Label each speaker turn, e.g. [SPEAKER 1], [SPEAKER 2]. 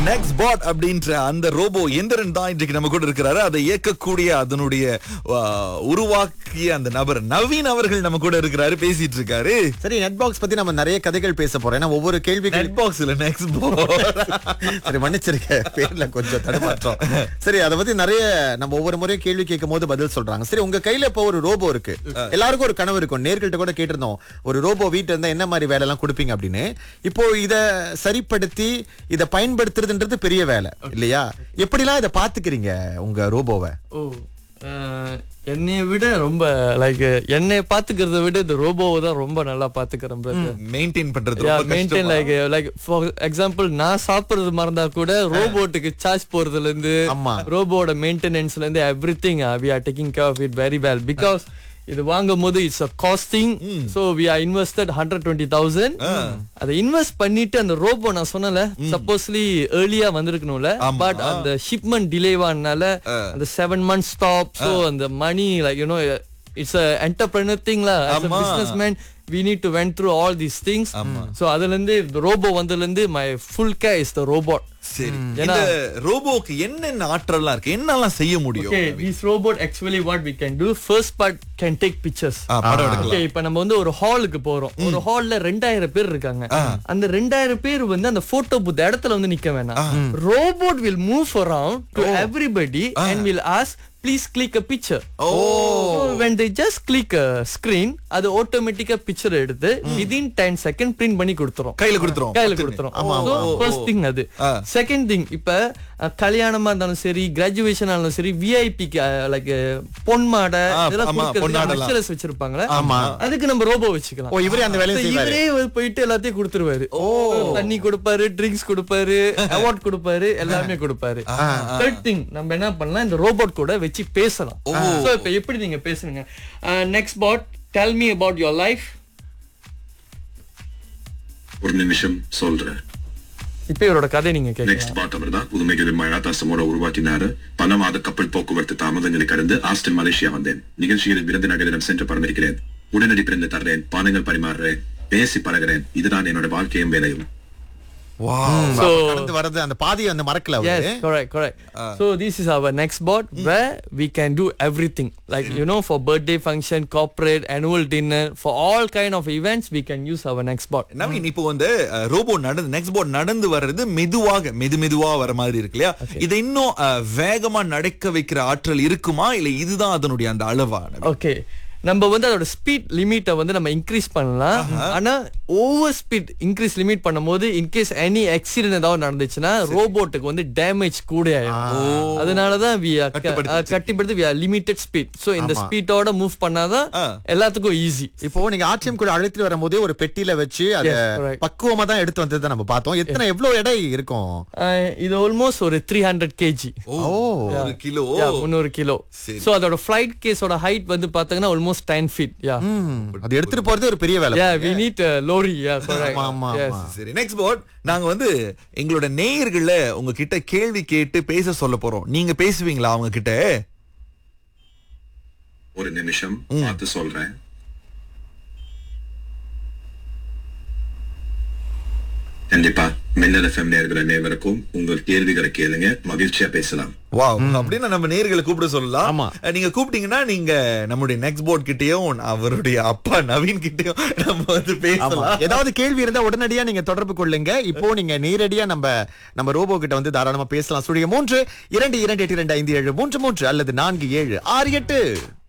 [SPEAKER 1] Next பாட் அப்படின்ற அந்த robot Enthiran தான் இன்றைக்கு நம்ம கூட இருக்கிறாரு அதை இயக்கக்கூடிய அதனுடைய ஆ, உருவாக்கிய அந்த நபர் நவீன் அவர்கள் நம்ம கூட இருக்கிறாரு பேசிட்டு இருக்காரு
[SPEAKER 2] சரி நெட் பாக்ஸ் பத்தி நம்ம நிறைய கதைகள் பேச போறோம் ஏன்னா ஒவ்வொரு கேள்விகள்
[SPEAKER 1] நெட் பாக்ஸ் இல்ல நெக்ஸ்ட் பாட்
[SPEAKER 2] சரி மன்னிச்சிருக்க பேர்ல கொஞ்சம் தடுமாற்றம் சரி அதை பத்தி நிறைய நம்ம ஒவ்வொரு முறையும் கேள்வி கேட்கும் போது பதில் சொல்றாங்க சரி உங்க கையில இப்ப ஒரு ரோபோ இருக்கு எல்லாருக்கும் ஒரு கனவு இருக்கும் நேர்கள்ட்ட கூட கேட்டிருந்தோம் ஒரு ரோபோ வீட்டுல இருந்தா என்ன மாதிரி வேலை எல்லாம் கொடுப்பீங்க அப்படின்னு இப்போ இத சரிப்படுத்தி இத பயன்படுத்துறதுன்றது பெரிய வேலை இல்லையா எப்படிலாம் இத பாத்துக்கிறீங்க உங்க ரோபோவை
[SPEAKER 3] ஓ அஹ், என்னைய விட ரொம்ப லைக் என்னைய பாத்துக்கிறத விட இந்த ரோபோவை தான் ரொம்ப நல்லா பாத்துக்கிறேன் பிரதர்
[SPEAKER 1] மெயின்டைன் பண்றது
[SPEAKER 3] யா
[SPEAKER 1] ரொம்ப
[SPEAKER 3] மெயின்டைன்
[SPEAKER 1] கஷ்டமா?
[SPEAKER 3] லைக் லைக் ஃபார் எக்ஸாம்பிள் நான் சாப்பிடுறது மறந்தா கூட ரோபோட்டுக்கு சார்ஜ் போறதுல இருந்து
[SPEAKER 2] ஆமா.
[SPEAKER 3] ரோபோட மெயின்டெனன்ஸ்ல இருந்து everything we are taking care of it very well because இது வாங்கும் போது it's a costing so we are invested hundred twenty thousand அதை இன்வெஸ்ட் பண்ணிட்டு அந்த ரோபோ நான் சொன்னல சப்போஸ்லி ஏர்லியா வந்திருக்கணும்ல பட் அந்த ஷிப்மெண்ட் டிலேவானால அந்த செவன் மந்த் ஸ்டாப் சோ அந்த money like you know it's a entrepreneur thing லா as a
[SPEAKER 1] ஆமா.
[SPEAKER 3] businessman we need to went through all these things so அதுல இருந்து ரோபோ வந்ததுல இருந்து my full care is the robot
[SPEAKER 1] சரி
[SPEAKER 3] ஏன்னா-
[SPEAKER 1] இந்த ரோபோக்கு என்னென்ன ஆற்றல்லாம் இருக்கு என்னெல்லாம் செய்ய முடியும்
[SPEAKER 3] okay this robot actually what we can do first part can take pictures
[SPEAKER 1] ஆ, படம் எடுக்கலாம்
[SPEAKER 3] ஓகே இப்ப நம்ம வந்து ஒரு ஹாலுக்கு போறோம் ஒரு ஹால்ல ரெண்டாயிரம் பேர் இருக்காங்க அந்த ரெண்டாயிரம் பேர் வந்து அந்த போட்டோ புத்த இடத்துல வந்து நிக்க வேணாம் robot will move around to everybody and will ask please click a picture oh when they just click a screen அது ஆட்டோமேட்டிக்கா பிக்சர் எடுத்து within 10 செகண்ட் பிரிண்ட் பண்ணி கொடுத்துரும்
[SPEAKER 1] கையில கொடுத்துரும்
[SPEAKER 3] கையில கொடுத்துரும் ஃபர்ஸ்ட் திங் அது செகண்ட் திங் இப்ப அஹ், கல்யாணமா இருந்தாலும் சரி கிராஜுவேஷன் ஆனாலும் சரி விஐபிக்கு லைக் பொன் மாடை
[SPEAKER 1] ஆ,
[SPEAKER 3] இதெல்லாம்
[SPEAKER 1] ஆமா,
[SPEAKER 3] கொடுக்கறதுக்கு
[SPEAKER 1] பொன்னாடெல்லாம்.
[SPEAKER 3] அக்ஷரஸ் வச்சிருப்பாங்களே
[SPEAKER 2] ஆமா.
[SPEAKER 3] அதுக்கு நம்ம ரோபோ வச்சுக்கலாம்
[SPEAKER 2] ஓ இவரே அந்த வேலையை
[SPEAKER 3] So,
[SPEAKER 2] செய்வாரு
[SPEAKER 3] இவரே வந்து போயிட்டு எல்லாத்தையும் கொடுத்துருவாரு தண்ணி கொடுப்பாரு ட்ரிங்க்ஸ் கொடுப்பாரு அவார்ட் கொடுப்பாரு எல்லாமே கொடுப்பாரு தேர்ட் திங் நம்ம என்ன பண்ணலாம் இந்த ரோபோட் கூட வச்சு பேசலாம் சோ இப்ப எப்படி நீங்க பேசுறீங்க next bot tell me about your life
[SPEAKER 4] ஒரு நிமிஷம் சொல்றேன்
[SPEAKER 3] இப்ப இவரோட கதை நீங்க கேட்கலாம்
[SPEAKER 4] நெக்ஸ்ட் பார்ட் அவர் தான் புதுமைகள் மயாதாசமோட உருவாக்கினாரு பணமாத கப்பல் போக்குவரத்து தாமதங்களை கடந்து ஆஸ்டன் மலேசியா வந்தேன் நிகழ்ச்சியில் விருதுநகரிடம் சென்று பரமிருக்கிறேன் உடனடி பிறந்து தர்றேன் பானங்கள் பரிமாறுறேன் பேசி பழகிறேன் இதுதான் என்னோட வாழ்க்கையும் வேலையும்
[SPEAKER 3] So-
[SPEAKER 2] கடந்து வர்றது அந்த பாதியை வந்து மறக்கல அவரு
[SPEAKER 3] Yes, correct, correct. so this is our next bot where we can do everything. Like you know, for birthday function, corporate, annual dinner, for all kind of events, we can use our next bot.
[SPEAKER 1] Naveen இப்போ வந்து அஹ், robo நடந்து next bot நடந்து வர்றது மெதுவாக மெது மெதுவா வர மாதிரி இருக்கு இல்லையா இதை இன்னும் அஹ், வேகமா நடக்க வைக்கிற ஆற்றல் இருக்குமா இல்ல இதுதான் அதனுடைய அந்த அளவா நவீன்?
[SPEAKER 3] Okay. நம்ம வந்து அதோட ஸ்பீட் லிமிட்டை வந்து நம்ம இன்க்ரீஸ் பண்ணலாம் ஆனா ஓவர் ஸ்பீட் இன்க்ரீஸ் லிமிட் பண்ணும்போது இன்கேஸ் எனி ஆக்சிடென்ட் ஏதாவது நடந்துச்சுன்னா ரோபோட்டுக்கு வந்து டேமேஜ் கூட ஆயிடும் அதனாலதான் we are க-
[SPEAKER 1] கட்டுப்படுத்தி
[SPEAKER 3] கட்டிப்படுத்தி we are limited speed so இந்த ஸ்பீட்டோட மூவ் பண்ணாதான்
[SPEAKER 1] ஆ.
[SPEAKER 3] எல்லாத்துக்கும் ஈஸி
[SPEAKER 2] இப்போ நீங்க ஆட்சியம் கூட அழைத்துட்டு வரும்போதே ஒரு பெட்டியில வச்சு அத
[SPEAKER 3] Yes, correct.
[SPEAKER 2] பக்குவமா தான் எடுத்து வந்ததை நம்ம பார்த்தோம் எத்தனை எவ்வளவு எடை இருக்கும்
[SPEAKER 3] ஆஹ் இது ஆல்மோஸ்ட் ஒரு த்ரீ ஹண்ட்ரட் கேஜி
[SPEAKER 1] ஓ ஒரு கிலோ
[SPEAKER 3] முந்நூறு கிலோ
[SPEAKER 1] சரி.
[SPEAKER 3] சோ அதோட ஃபிளைட் கேஸோட ஹைட் வந்து பாத்தீங்கன்னா ஆல்மோஸ்ட் டென் ஃபீட் யா
[SPEAKER 2] அது எடுத்துட்டு போறது ஒரு பெரிய வேலை
[SPEAKER 3] yeah we need lorry yeah
[SPEAKER 2] ஆமா, ஆமா,
[SPEAKER 3] கரெக்ட்
[SPEAKER 2] ஆமா.
[SPEAKER 1] சரி நெக்ஸ்ட் போர்ட் நாங்க வந்து எங்களோட நேயர்கள உங்ககிட்ட கேள்வி கேட்டு பேச சொல்ல போறோம் நீங்க பேசுவீங்களா அவங்க கிட்ட
[SPEAKER 4] ஒரு நிமிஷம் பார்த்து சொல்றேன் கண்டிப்பா மின்னல் எஃப்எம் நேர்கள் அனைவருக்கும் உங்கள் கேள்விகளை கேளுங்க மகிழ்ச்சியா பேசலாம்
[SPEAKER 1] வாவ் அப்படின்னு நம்ம நேர்களை கூப்பிட சொல்லலாம்
[SPEAKER 2] ஆமா.
[SPEAKER 1] அஹ் நீங்க கூப்பிட்டீங்கன்னா நீங்க நம்முடைய நெக்ஸ்ட் போர்ட் கிட்டயும் அவருடைய அப்பா நவீன் கிட்டயும் நம்ம வந்து
[SPEAKER 2] ஆமா.
[SPEAKER 1] பேசலாம்
[SPEAKER 2] ஏதாவது கேள்வி இருந்தா உடனடியா நீங்க தொடர்பு கொள்ளுங்க இப்போ நீங்க நேரடியா நம்ம நம்ம ரோபோ கிட்ட வந்து தாராளமா பேசலாம் ஸ்டுடியோ மூன்று இரண்டு இரண்டு எட்டு இரண்டு ஐந்து ஏழு மூன்று மூன்று அல்லது நான்கு ஏழு ஆறு எட்டு